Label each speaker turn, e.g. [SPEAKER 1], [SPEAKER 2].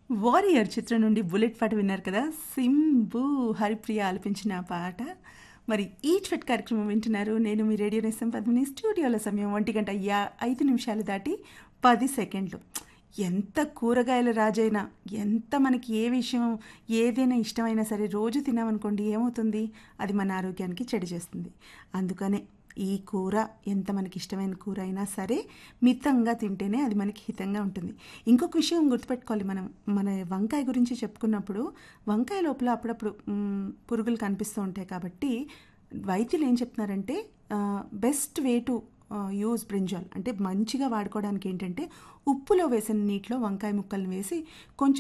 [SPEAKER 1] warrior చిత్రం నుండి bullet పాట విన్నారు కదా సింబు హరిప్రియ ఆలపించిన ఆ పాట మరి ఈ ఫిట్ కార్యక్రమం వింటున్నారు నేను మీ రేడియో నేస్తం పద్మిని స్టూడియోల సమయం ఒంటి గంట యా ఐదు నిమిషాలు దాటి పది సెకండ్లు ఎంత కూరగాయల రాజైనా ఎంత మనకి ఏ విషయం ఏదైనా ఇష్టమైనా సరే రోజు తిన్నామనుకోండి ఏమవుతుంది అది మన ఆరోగ్యానికి చెడు చేస్తుంది అందుకనే ఈ కూర ఎంత మనకి ఇష్టమైన కూర అయినా సరే మితంగా తింటేనే అది మనకి హితంగా ఉంటుంది ఇంకొక విషయం గుర్తుపెట్టుకోవాలి మనం మన వంకాయ గురించి చెప్పుకున్నప్పుడు వంకాయ లోపల అప్పుడప్పుడు మ్, పురుగులు కనిపిస్తూ ఉంటాయి కాబట్టి వైద్యులు ఏం చెప్తున్నారంటే best way to use brinjal అంటే మంచిగా వాడుకోవడానికి ఏంటంటే ఉప్పులో వేసిన నీటిలో వంకాయ ముక్కల్ని వేసి కొంచెం